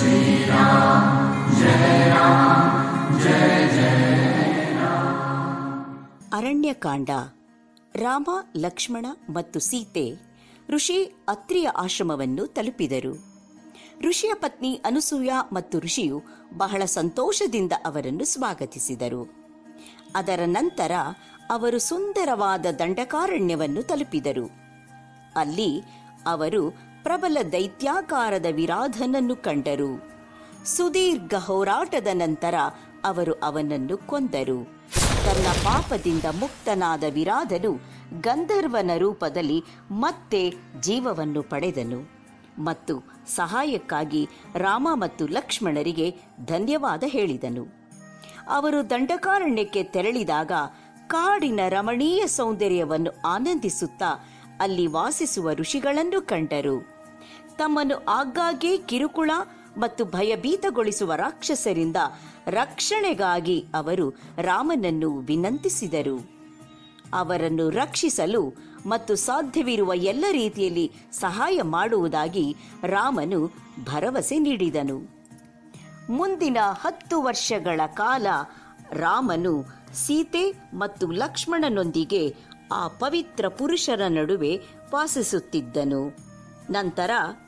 ಅರಣ್ಯಕಾಂಡ ರಾಮ ಲಕ್ಷ್ಮಣ ಮತ್ತು ಸೀತೆ ಋಷಿ ಅತ್ರಿಯ ಆಶ್ರಮವನ್ನು ತಲುಪಿದರು ಋಷಿಯ ಪತ್ನಿ ಅನುಸೂಯ ಮತ್ತು ಋಷಿಯು ಬಹಳ ಸಂತೋಷದಿಂದ ಅವರನ್ನು ಸ್ವಾಗತಿಸಿದರು ಅದರ ನಂತರ ಅವರು ಸುಂದರವಾದ ದಂಡಕಾರಣ್ಯವನ್ನು ತಲುಪಿದರು ಅಲ್ಲಿ ಅವರು ಪ್ರಬಲ ದೈತ್ಯಾಕಾರದ ವಿರಾಧನನ್ನು ಕಂಡರು ಸುದೀರ್ಘ ಹೋರಾಟದ ನಂತರ ಅವರು ಅವನನ್ನು ಕೊಂದರು ತನ್ನ ಪಾಪದಿಂದ ಮುಕ್ತನಾದ ವಿರಾಧನು ಗಂಧರ್ವನ ರೂಪದಲ್ಲಿ ಮತ್ತೆ ಜೀವವನ್ನು ಪಡೆದನು ಮತ್ತು ಸಹಾಯಕ್ಕಾಗಿ ರಾಮ ಮತ್ತು ಲಕ್ಷ್ಮಣರಿಗೆ ಧನ್ಯವಾದ ಹೇಳಿದನು ಅವರು ದಂಡಕಾರಣ್ಯಕ್ಕೆ ತೆರಳಿದಾಗ ಕಾಡಿನ ರಮಣೀಯ ಸೌಂದರ್ಯವನ್ನು ಆನಂದಿಸುತ್ತಾ ಅಲ್ಲಿ ವಾಸಿಸುವ ಋಷಿಗಳನ್ನು ಕಂಡರು ತಮ್ಮನ್ನು ಆಗಾಗ್ಗೆ ಕಿರುಕುಳ ಮತ್ತು ಭಯಭೀತಗೊಳಿಸುವ ರಾಕ್ಷಸರಿಂದ ರಕ್ಷಣೆಗಾಗಿ ಅವರು ರಾಮನನ್ನು ವಿನಂತಿಸಿದರು ಅವರನ್ನು ರಕ್ಷಿಸಲು ಮತ್ತು ಸಾಧ್ಯವಿರುವ ಎಲ್ಲ ರೀತಿಯಲ್ಲಿ ಸಹಾಯ ಮಾಡುವುದಾಗಿ ರಾಮನು ಭರವಸೆ ನೀಡಿದನು ಮುಂದಿನ ಹತ್ತು ವರ್ಷಗಳ ಕಾಲ ರಾಮನು ಸೀತೆ ಮತ್ತು ಲಕ್ಷ್ಮಣನೊಂದಿಗೆ ಆ ಪವಿತ್ರ ಪುರುಷರ ನಡುವೆ ವಾಸಿಸುತ್ತಿದ್ದನು ನಂತರ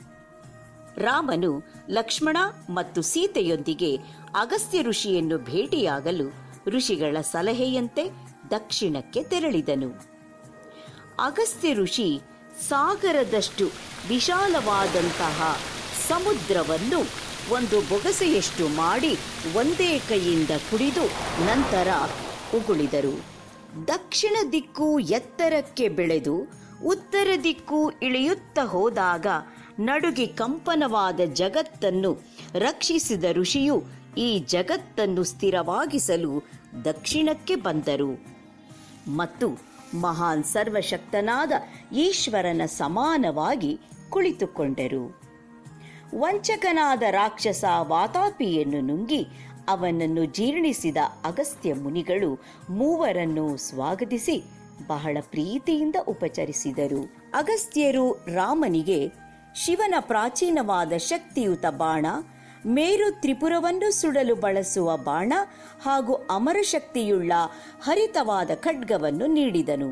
ರಾಮನು ಲಕ್ಷ್ಮಣ ಮತ್ತು ಸೀತೆಯೊಂದಿಗೆ ಅಗಸ್ತ್ಯ ಋಷಿಯನ್ನು ಭೇಟಿಯಾಗಲು ಋಷಿಗಳ ಸಲಹೆಯಂತೆ ದಕ್ಷಿಣಕ್ಕೆ ತೆರಳಿದನು ಅಗಸ್ತ್ಯ ಋಷಿ ಸಾಗರದಷ್ಟು ವಿಶಾಲವಾದಂತಹ ಸಮುದ್ರವನ್ನು ಒಂದು ಬೊಗಸೆಯಷ್ಟು ಮಾಡಿ ಒಂದೇ ಕೈಯಿಂದ ಕುಡಿದು ನಂತರ ಉಗುಳಿದರು ದಕ್ಷಿಣ ದಿಕ್ಕು ಎತ್ತರಕ್ಕೆ ಬೆಳೆದು ಉತ್ತರ ದಿಕ್ಕು ಇಳಿಯುತ್ತಾ ಹೋದಾಗ ನಡುಗಿ ಕಂಪನವಾದ ಜಗತ್ತನ್ನು ರಕ್ಷಿಸಿದ ಋಷಿಯು ಈ ಜಗತ್ತನ್ನು ಸ್ಥಿರವಾಗಿಸಲು ದಕ್ಷಿಣಕ್ಕೆ ಬಂದರು ಮತ್ತು ಮಹಾನ್ ಸರ್ವಶಕ್ತನಾದ ಈಶ್ವರನ ಸಮಾನವಾಗಿ ಕುಳಿತುಕೊಂಡರು ವಂಚಕನಾದ ರಾಕ್ಷಸ ವಾತಾಪಿಯನ್ನು ನುಂಗಿ ಅವನನ್ನು ಜೀರ್ಣಿಸಿದ ಅಗಸ್ತ್ಯ ಮುನಿಗಳು ಮೂವರನ್ನು ಸ್ವಾಗತಿಸಿ ಬಹಳ ಪ್ರೀತಿಯಿಂದ ಉಪಚರಿಸಿದರು ಅಗಸ್ತ್ಯರು ರಾಮನಿಗೆ ಶಿವನ ಪ್ರಾಚೀನವಾದ ಶಕ್ತಿಯುತ ಬಾಣ ಮೇರು ತ್ರಿಪುರವನ್ನು ಸುಡಲು ಬಳಸುವ ಬಾಣ ಹಾಗೂ ಅಮರಶಕ್ತಿಯುಳ್ಳ ಹರಿತವಾದ ಖಡ್ಗವನ್ನು ನೀಡಿದನು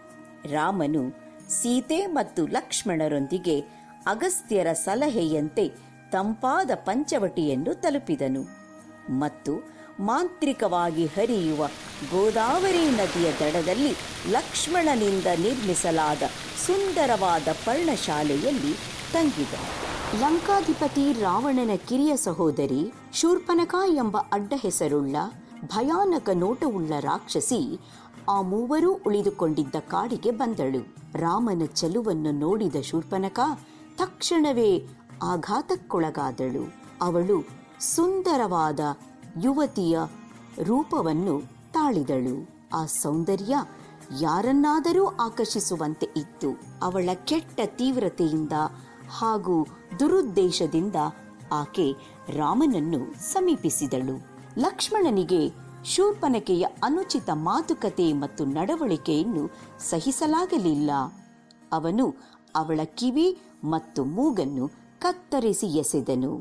ರಾಮನು ಸೀತೆ ಮತ್ತು ಲಕ್ಷ್ಮಣರೊಂದಿಗೆ ಅಗಸ್ತ್ಯರ ಸಲಹೆಯಂತೆ ತಂಪಾದ ಪಂಚವಟಿಯನ್ನು ತಲುಪಿದನು ಮತ್ತು ಮಾಂತ್ರಿಕವಾಗಿ ಹರಿಯುವ ಗೋದಾವರಿ ನದಿಯ ದಡದಲ್ಲಿ ಲಕ್ಷ್ಮಣನಿಂದ ನಿರ್ಮಿಸಲಾದ ಸುಂದರವಾದ ಪರ್ಣಶಾಲೆಯಲ್ಲಿ ತಂಗಿದ ಲಂಕಾಧಿಪತಿ ರಾವಣನ ಕಿರಿಯ ಸಹೋದರಿ ಶೂರ್ಪನಕ ಎಂಬ ಅಡ್ಡ ಹೆಸರುಳ್ಳ ಭಯಾನಕ ನೋಟವುಳ್ಳ ರಾಕ್ಷಸಿ ಆ ಮೂವರೂ ಉಳಿದುಕೊಂಡಿದ್ದ ಕಾಡಿಗೆ ಬಂದಳು ರಾಮನ ಚೆಲುವನ್ನು ನೋಡಿದ ಶೂರ್ಪನಕ ತಕ್ಷಣವೇ ಆಘಾತಕ್ಕೊಳಗಾದಳು ಅವಳು ಸುಂದರವಾದ ಯುವತಿಯ ರೂಪವನ್ನು ತಾಳಿದಳು ಆ ಸೌಂದರ್ಯ ಯಾರನ್ನಾದರೂ ಆಕರ್ಷಿಸುವಂತೆ ಇತ್ತು ಅವಳ ಕೆಟ್ಟ ತೀವ್ರತೆಯಿಂದ ಹಾಗೂ ದುರುದ್ದೇಶದಿಂದ ಆಕೆ ರಾಮನನ್ನು ಸಮೀಪಿಸಿದಳು ಲಕ್ಷ್ಮಣನಿಗೆ ಶೂರ್ಪನಕೆಯ ಅನುಚಿತ ಮಾತುಕತೆ ಮತ್ತು ನಡವಳಿಕೆಯನ್ನು ಸಹಿಸಲಾಗಲಿಲ್ಲ ಅವನು ಅವಳ ಕಿವಿ ಮತ್ತು ಮೂಗನ್ನು ಕತ್ತರಿಸಿ ಎಸೆದನು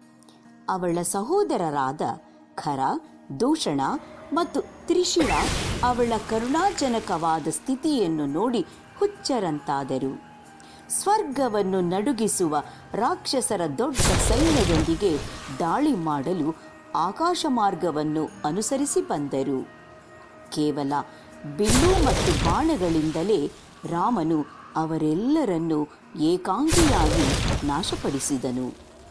ಅವಳ ಸಹೋದರರಾದ ಖರ ದೂಷಣ ಮತ್ತು ತ್ರಿಶಿಳ ಅವಳ ಕರುಣಾಜನಕವಾದ ಸ್ಥಿತಿಯನ್ನು ನೋಡಿ ಹುಚ್ಚರಂತಾದರು ಸ್ವರ್ಗವನ್ನು ನಡುಗಿಸುವ ರಾಕ್ಷಸರ ದೊಡ್ಡ ಸೈನ್ಯದೊಂದಿಗೆ ದಾಳಿ ಮಾಡಲು ಆಕಾಶ ಮಾರ್ಗವನ್ನು ಅನುಸರಿಸಿ ಬಂದರು ಕೇವಲ ಬಿಲ್ಲು ಮತ್ತು ಬಾಣಗಳಿಂದಲೇ ರಾಮನು ಅವರೆಲ್ಲರನ್ನೂ ಏಕಾಂಗಿಯಾಗಿ ನಾಶಪಡಿಸಿದನು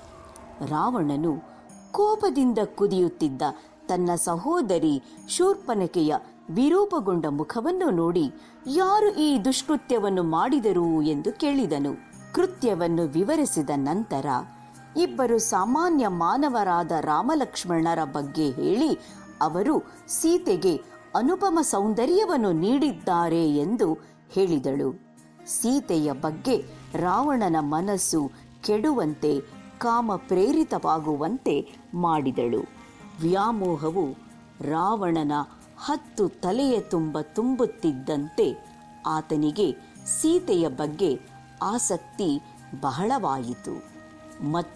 ರಾವಣನು ಕೋಪದಿಂದ ಕುದಿಯುತ್ತಿದ್ದ ತನ್ನ ಸಹೋದರಿ ಶೂರ್ಪನಕೆಯ ವಿರೂಪಗೊಂಡ ಮುಖವನ್ನು ನೋಡಿ ಯಾರು ಈ ದುಷ್ಕೃತ್ಯವನ್ನು ಮಾಡಿದರು ಎಂದು ಕೇಳಿದನು ಕೃತ್ಯವನ್ನು ವಿವರಿಸಿದ ನಂತರ ಇಬ್ಬರು ಸಾಮಾನ್ಯ ಮಾನವರಾದ ರಾಮಲಕ್ಷ್ಮಣರ ಬಗ್ಗೆ ಹೇಳಿ ಅವರು ಸೀತೆಗೆ ಅನುಪಮ ಸೌಂದರ್ಯವನ್ನು ನೀಡಿದ್ದಾರೆ ಎಂದು ಹೇಳಿದಳು ಸೀತೆಯ ಬಗ್ಗೆ ರಾವಣನ ಮನಸ್ಸು ಕೆಡುವಂತೆ ಕಾಮ ಪ್ರೇರಿತವಾಗುವಂತೆ ಮಾಡಿದಳು ವ್ಯಾಮೋಹವು ರಾವಣನ ಹತ್ತು ತಲೆಯ ತುಂಬ ತುಂಬುತ್ತಿದ್ದಂತೆ ಆತನಿಗೆ ಸೀತೆಯ ಬಗ್ಗೆ ಆಸಕ್ತಿ ಬಹಳವಾಯಿತು ಮತ್ತು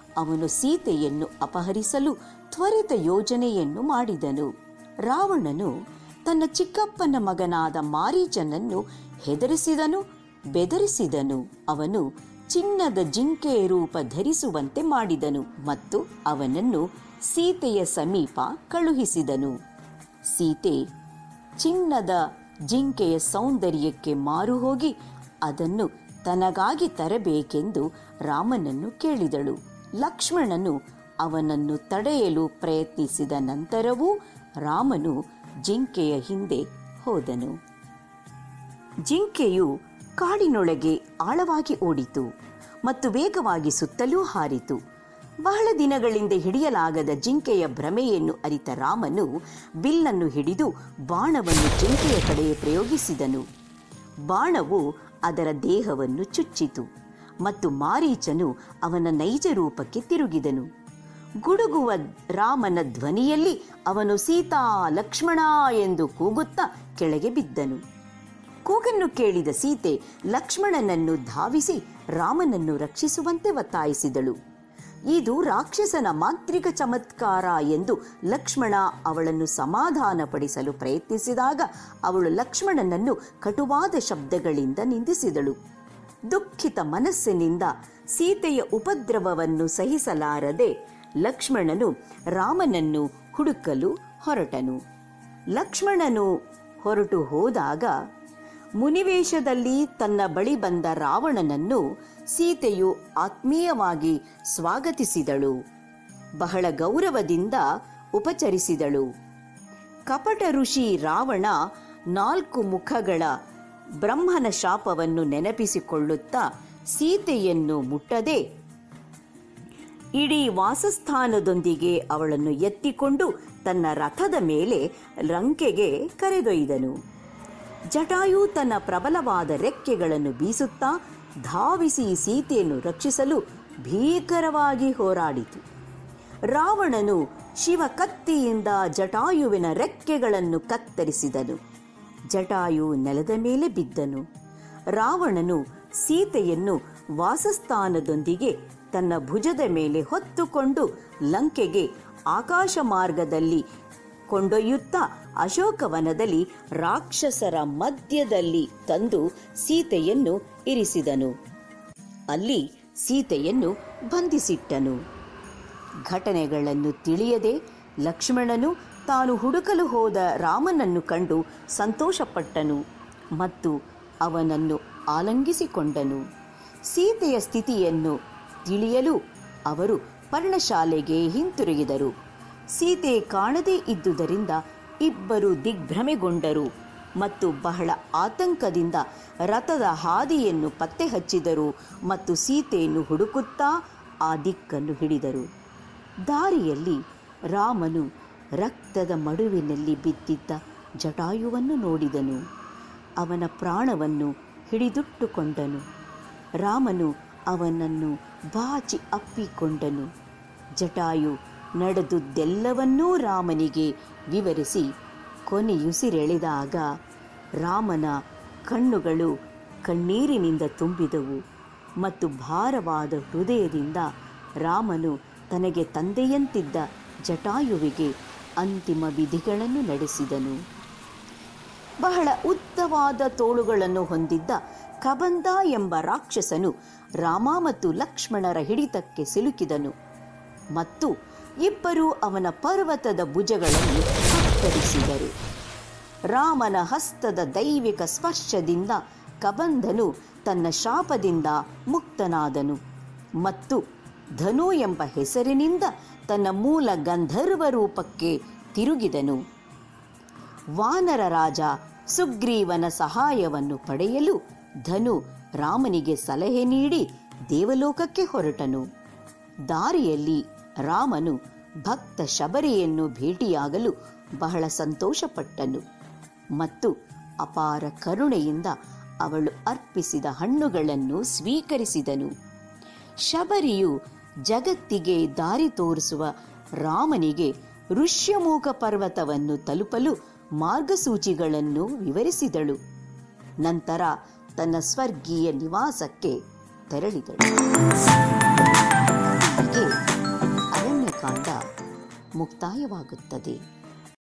ಅವನು ಸೀತೆಯನ್ನು ಅಪಹರಿಸಲು ತ್ವರಿತ ಯೋಜನೆಯನ್ನು ಮಾಡಿದನು ರಾವಣನು ತನ್ನ ಚಿಕ್ಕಪ್ಪನ ಮಗನಾದ ಮಾರೀಚನನ್ನು ಹೆದರಿಸಿದನು ಬೆದರಿಸಿದನು ಅವನು ಚಿನ್ನದ ಜಿಂಕೆಯ ರೂಪ ಧರಿಸುವಂತೆ ಮಾಡಿದನು ಮತ್ತು ಅವನನ್ನು ಸೀತೆಯ ಸಮೀಪ ಕಳುಹಿಸಿದನು ಸೀತೆ ಚಿನ್ನದ ಜಿಂಕೆಯ ಸೌಂದರ್ಯಕ್ಕೆ ಮಾರು ಹೋಗಿ ಅದನ್ನು ತನಗಾಗಿ ತರಬೇಕೆಂದು ರಾಮನನ್ನು ಕೇಳಿದಳು ಲಕ್ಷ್ಮಣನು ಅವನನ್ನು ತಡೆಯಲು ಪ್ರಯತ್ನಿಸಿದ ನಂತರವೂ ರಾಮನು ಜಿಂಕೆಯ ಹಿಂದೆ ಹೋದನು ಜಿಂಕೆಯು ಕಾಡಿನೊಳಗೆ ಆಳವಾಗಿ ಓಡಿತು ಮತ್ತು ವೇಗವಾಗಿ ಸುತ್ತಲೂ ಹಾರಿತು ಬಹಳ ದಿನಗಳಿಂದ ಹಿಡಿಯಲಾಗದ ಜಿಂಕೆಯ ಭ್ರಮೆಯನ್ನು ಅರಿತ ರಾಮನು ಬಿಲ್ಲನ್ನು ಹಿಡಿದು ಬಾಣವನ್ನು ಜಿಂಕೆಯ ಕಡೆ ಪ್ರಯೋಗಿಸಿದನು ಬಾಣವು ಅದರ ದೇಹವನ್ನು ಚುಚ್ಚಿತು ಮತ್ತು ಮಾರೀಚನು ಅವನ ನೈಜ ರೂಪಕ್ಕೆ ತಿರುಗಿದನು ಗುಡುಗುವ ರಾಮನ ಧ್ವನಿಯಲ್ಲಿ ಅವನು ಸೀತಾ ಲಕ್ಷ್ಮಣ ಎಂದು ಕೂಗುತ್ತಾ ಕೆಳಗೆ ಬಿದ್ದನು ಕೂಗನ್ನು ಕೇಳಿದ ಸೀತೆ ಲಕ್ಷ್ಮಣನನ್ನು ಧಾವಿಸಿ ರಾಮನನ್ನು ರಕ್ಷಿಸುವಂತೆ ಒತ್ತಾಯಿಸಿದಳು ಇದು ರಾಕ್ಷಸನ ಮಾಂತ್ರಿಕ ಚಮತ್ಕಾರ ಎಂದು ಲಕ್ಷ್ಮಣ ಅವಳನ್ನು ಸಮಾಧಾನಪಡಿಸಲು ಪ್ರಯತ್ನಿಸಿದಾಗ ಅವಳು ಲಕ್ಷ್ಮಣನನ್ನು ಕಟುವಾದ ಶಬ್ದಗಳಿಂದ ನಿಂದಿಸಿದಳು ದುಃಖಿತ ಮನಸ್ಸಿನಿಂದ ಸೀತೆಯ ಉಪದ್ರವವನ್ನು ಸಹಿಸಲಾರದೆ ಲಕ್ಷ್ಮಣನು ರಾಮನನ್ನು ಹುಡುಕಲು ಹೊರಟನು ಲಕ್ಷ್ಮಣನು ಹೊರಟು ಹೋದಾಗ ಮುನಿವೇಶದಲ್ಲಿ ತನ್ನ ಬಳಿ ಬಂದ ರಾವಣನನ್ನು ಸೀತೆಯು ಆತ್ಮೀಯವಾಗಿ ಸ್ವಾಗತಿಸಿದಳು ಬಹಳ ಗೌರವದಿಂದ ಉಪಚರಿಸಿದಳು ಕಪಟ ಋಷಿ ರಾವಣ ನಾಲ್ಕು ಮುಖಗಳ ಬ್ರಹ್ಮನ ಶಾಪವನ್ನು ನೆನಪಿಸಿಕೊಳ್ಳುತ್ತಾ ಸೀತೆಯನ್ನು ಮುಟ್ಟದೆ ಇಡೀ ವಾಸಸ್ಥಾನದೊಂದಿಗೆ ಅವಳನ್ನು ಎತ್ತಿಕೊಂಡು ತನ್ನ ರಥದ ಮೇಲೆ ಲಂಕೆಗೆ ಕರೆದೊಯ್ದನು ಜಟಾಯು ತನ್ನ ಪ್ರಬಲವಾದ ರೆಕ್ಕೆಗಳನ್ನು ಬೀಸುತ್ತಾ ಧಾವಿಸಿ ಸೀತೆಯನ್ನು ರಕ್ಷಿಸಲು ಭೀಕರವಾಗಿ ಹೋರಾಡಿತು ರಾವಣನು ಶಿವ ಕತ್ತಿಯಿಂದ ಜಟಾಯುವಿನ ರೆಕ್ಕೆಗಳನ್ನು ಕತ್ತರಿಸಿದನು ಜಟಾಯು ನೆಲದ ಮೇಲೆ ಬಿದ್ದನು ರಾವಣನು ಸೀತೆಯನ್ನು ವಾಸಸ್ಥಾನದೊಂದಿಗೆ ತನ್ನ ಭುಜದ ಮೇಲೆ ಹೊತ್ತುಕೊಂಡು ಲಂಕೆಗೆ ಆಕಾಶ ಮಾರ್ಗದಲ್ಲಿ ಕೊಂಡೊಯ್ಯುತ್ತಾ ಅಶೋಕವನದಲ್ಲಿ ರಾಕ್ಷಸರ ಮಧ್ಯದಲ್ಲಿ ತಂದು ಸೀತೆಯನ್ನು ಇರಿಸಿದನು ಅಲ್ಲಿ ಸೀತೆಯನ್ನು ಬಂಧಿಸಿಟ್ಟನು ಘಟನೆಗಳನ್ನು ತಿಳಿಯದೆ ಲಕ್ಷ್ಮಣನು ತಾನು ಹುಡುಕಲು ಹೋದ ರಾಮನನ್ನು ಕಂಡು ಸಂತೋಷಪಟ್ಟನು ಮತ್ತು ಅವನನ್ನು ಆಲಂಗಿಸಿಕೊಂಡನು ಸೀತೆಯ ಸ್ಥಿತಿಯನ್ನು ತಿಳಿಯಲು ಅವರು ಪರ್ಣಶಾಲೆಗೆ ಹಿಂತಿರುಗಿದರು ಸೀತೆ ಕಾಣದೇ ಇದ್ದುದರಿಂದ ಇಬ್ಬರು ದಿಗ್ಭ್ರಮೆಗೊಂಡರು ಮತ್ತು ಬಹಳ ಆತಂಕದಿಂದ ರಥದ ಹಾದಿಯನ್ನು ಪತ್ತೆ ಹಚ್ಚಿದರು ಮತ್ತು ಸೀತೆಯನ್ನು ಹುಡುಕುತ್ತಾ ಆ ದಿಕ್ಕನ್ನು ಹಿಡಿದರು ದಾರಿಯಲ್ಲಿ ರಾಮನು ರಕ್ತದ ಮಡುವಿನಲ್ಲಿ ಬಿದ್ದಿದ್ದ ಜಟಾಯುವನ್ನು ನೋಡಿದನು ಅವನ ಪ್ರಾಣವನ್ನು ಹಿಡಿದುಟ್ಟುಕೊಂಡನು ರಾಮನು ಅವನನ್ನು ಬಾಚಿ ಅಪ್ಪಿಕೊಂಡನು ಜಟಾಯು ನಡೆದುದೆಲ್ಲವನ್ನೂ ರಾಮನಿಗೆ ವಿವರಿಸಿ ಕೊನೆಯುಸಿರೆಳೆದಾಗ ರಾಮನ ಕಣ್ಣುಗಳು ಕಣ್ಣೀರಿನಿಂದ ತುಂಬಿದವು ಮತ್ತು ಭಾರವಾದ ಹೃದಯದಿಂದ ರಾಮನು ತನಗೆ ತಂದೆಯಂತಿದ್ದ ಜಟಾಯುವಿಗೆ ಅಂತಿಮ ವಿಧಿಗಳನ್ನು ನಡೆಸಿದನು ಬಹಳ ಉದ್ದವಾದ ತೋಳುಗಳನ್ನು ಹೊಂದಿದ್ದ ಕಬಂದ ಎಂಬ ರಾಕ್ಷಸನು ರಾಮ ಮತ್ತು ಲಕ್ಷ್ಮಣರ ಹಿಡಿತಕ್ಕೆ ಸಿಲುಕಿದನು ಮತ್ತು ಇಬ್ಬರು ಅವನ ಪರ್ವತದ ಭುಜಗಳನ್ನು ಕತ್ತರಿಸಿದರು ರಾಮನ ಹಸ್ತದ ದೈವಿಕ ಸ್ಪರ್ಶದಿಂದ ಕಬಂಧನು ತನ್ನ ಶಾಪದಿಂದ ಮುಕ್ತನಾದನು ಮತ್ತು ಧನು ಎಂಬ ಹೆಸರಿನಿಂದ ತನ್ನ ಮೂಲ ಗಂಧರ್ವ ರೂಪಕ್ಕೆ ತಿರುಗಿದನು ವಾನರ ರಾಜ ಸುಗ್ರೀವನ ಸಹಾಯವನ್ನು ಪಡೆಯಲು ಧನು ರಾಮನಿಗೆ ಸಲಹೆ ನೀಡಿ ದೇವಲೋಕಕ್ಕೆ ಹೊರಟನು ದಾರಿಯಲ್ಲಿ ರಾಮನು ಭಕ್ತ ಶಬರಿಯನ್ನು ಭೇಟಿಯಾಗಲು ಬಹಳ ಸಂತೋಷಪಟ್ಟನು ಮತ್ತು ಅಪಾರ ಕರುಣೆಯಿಂದ ಅವಳು ಅರ್ಪಿಸಿದ ಹಣ್ಣುಗಳನ್ನು ಸ್ವೀಕರಿಸಿದನು ಶಬರಿಯು ಜಗತ್ತಿಗೆ ದಾರಿ ತೋರಿಸುವ ರಾಮನಿಗೆ ಋಷ್ಯಮೂಕ ಪರ್ವತವನ್ನು ತಲುಪಲು ಮಾರ್ಗಸೂಚಿಗಳನ್ನು ವಿವರಿಸಿದಳು ನಂತರ ತನ್ನ ಸ್ವರ್ಗೀಯ ನಿವಾಸಕ್ಕೆ ತೆರಳಿದಳು ಹೀಗೆ ಕಾಂಡ ಮುಕ್ತಾಯವಾಗುತ್ತದೆ